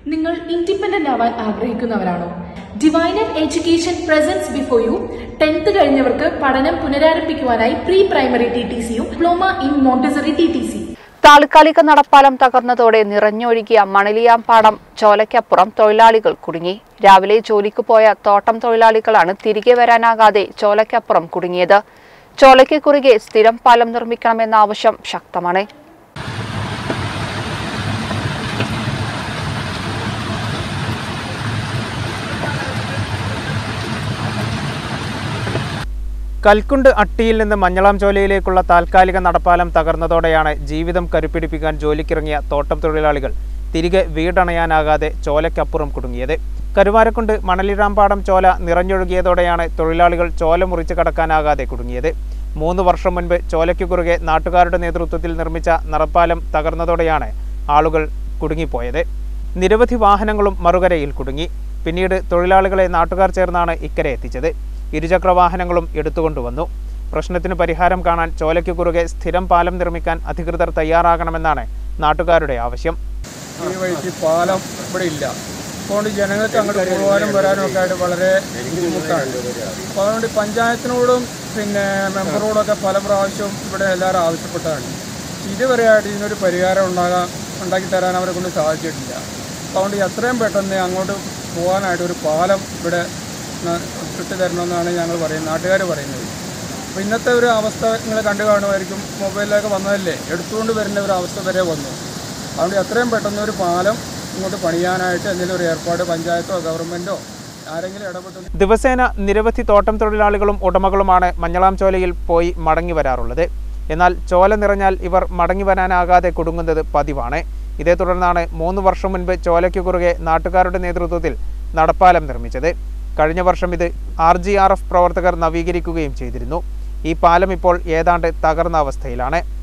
നിങ്ങൾ ഇൻഡിപെൻഡന്റ് ആവാൻ ആഗ്രഹിക്കുന്നവരാണോ ഡിവൈനൻ education presence before you tenth കഴിഞ്ഞവർക്ക് പഠനം പുനരാരംഭിക്കുവാനായി പ്രീ പ്രൈമറി ടി ടി സിയും diploma in Montessori T T C താൽക്കാലിക നടപ്പാലം തകർന്നതോടെ നിറഞ്ഞൊഴുകിയ മണലിയാമ്പാടം ചോലയ്ക്കപ്പുറം തൊഴിലാളികൾ കുടുങ്ങി രാവിലെ ജോലിക്ക് പോയ തോട്ടം തൊഴിലാളികളാണ് തിരികെ വരാനാകാതെ ചോലയ്ക്കപ്പുറം കുടുങ്ങിയത് ചോലയ്ക്ക് കുറുകെ സ്ഥിരം പാലം നിർമ്മിക്കണമെന്ന ആവശ്യം ശക്തമാണ് കൽക്കുണ്ട് അട്ടിയിൽ നിന്ന് മഞ്ഞളാം ചോലയിലേക്കുള്ള താൽക്കാലിക നടപ്പാലം തകർന്നതോടെയാണ് ജീവിതം കരുപ്പിടിപ്പിക്കാൻ ജോലിക്കിറങ്ങിയ തോട്ടം തൊഴിലാളികൾ തിരികെ വീടണയാനാകാതെ ചോലയ്ക്കപ്പുറം കുടുങ്ങിയത് കരുവാരക്കുണ്ട് മണലിരാമ്പാടം ചോല നിറഞ്ഞൊഴുകിയതോടെയാണ് തൊഴിലാളികൾ ചോല മുറിച്ച് കടക്കാനാകാതെ കുടുങ്ങിയത് മൂന്ന് വർഷം മുൻപ് ചോലയ്ക്ക് കുറുകെ നാട്ടുകാരുടെ നേതൃത്വത്തിൽ നിർമ്മിച്ച നടപ്പാലം തകർന്നതോടെയാണ് ആളുകൾ കുടുങ്ങിപ്പോയത് നിരവധി വാഹനങ്ങളും മറുകരയിൽ കുടുങ്ങി പിന്നീട് തൊഴിലാളികളെ നാട്ടുകാർ ചേർന്നാണ് ഇക്കരെ എത്തിച്ചത് ഇരുചക്ര വാഹനങ്ങളും എടുത്തുകൊണ്ടുവന്നു പ്രശ്നത്തിന് പരിഹാരം കാണാൻ ചോലയ്ക്ക് കുറുകെ സ്ഥിരം പാലം നിർമ്മിക്കാൻ അധികൃതർ തയ്യാറാകണമെന്നാണ് നാട്ടുകാരുടെ ആവശ്യം ഈ വഴിക്ക് പാലം ഇവിടെ ഇല്ല അതുകൊണ്ട് ജനങ്ങൾക്ക് അങ്ങോട്ട് പോകാനും വരാനും ഒക്കെ ആയിട്ട് വളരെ ബുദ്ധിമുട്ടാണ് അപ്പോൾ അതുകൊണ്ട് പഞ്ചായത്തിനോടും പിന്നെ മെമ്പറോടൊക്കെ പല പ്രാവശ്യവും ഇവിടെ എല്ലാവരും ആവശ്യപ്പെട്ടതാണ് ഇതുവരെയായിട്ട് ഇതിനൊരു പരിഹാരം ഉണ്ടാകാൻ ഉണ്ടാക്കി തരാൻ അവരെ കൊണ്ട് സാധിച്ചിട്ടില്ല അപ്പോൾ അതുകൊണ്ട് എത്രയും പെട്ടെന്ന് അങ്ങോട്ട് പോകാനായിട്ട് ഒരു പാലം ഇവിടെ ന- ഇട്ട് തരണമെന്നാണ് ഞങ്ങൾ പറയുന്നത് നാട്ടുകാർ പറയുന്നത് അപ്പോൾ ഇന്നത്തെ ഒരു അവസ്ഥ നിങ്ങൾ കണ്ടു കാണുമായിരിക്കും മൊബൈലിലൊക്കെ വന്നതല്ലേ എടുത്തുകൊണ്ട് വരുന്ന ഒരു അവസ്ഥ വരെ വന്നു അതുകൊണ്ട് എത്രയും പെട്ടെന്ന് ഒരു പാലം ഇങ്ങോട്ട് പണിയാനായിട്ട് എന്തെങ്കിലും ഒരു ഏർപ്പാട് പഞ്ചായത്തോ ഗവൺമെൻറ്റോ ആരെങ്കിലും ഇടപെട്ട് ദിവസേന നിരവധി തോട്ടം തൊഴിലാളികളും ഉടമകളുമാണ് മഞ്ഞളാം ചോലയിൽ പോയി മടങ്ങി വരാറുള്ളത് എന്നാൽ ചോല നിറഞ്ഞാൽ ഇവർ മടങ്ങി വരാനാകാതെ കുടുങ്ങുന്നത് പതിവാണ് ഇതേ തുടർന്നാണ് മൂന്ന് വർഷം മുൻപ് ചോലയ്ക്ക് കുറുകെ നാട്ടുകാരുടെ നേതൃത്വത്തിൽ നടപ്പാലം നിർമ്മിച്ചത് കഴിഞ്ഞ വർഷം ഇത് ആർ പ്രവർത്തകർ നവീകരിക്കുകയും ചെയ്തിരുന്നു ഈ പാലം ഇപ്പോൾ ഏതാണ്ട് തകർന്ന അവസ്ഥയിലാണ്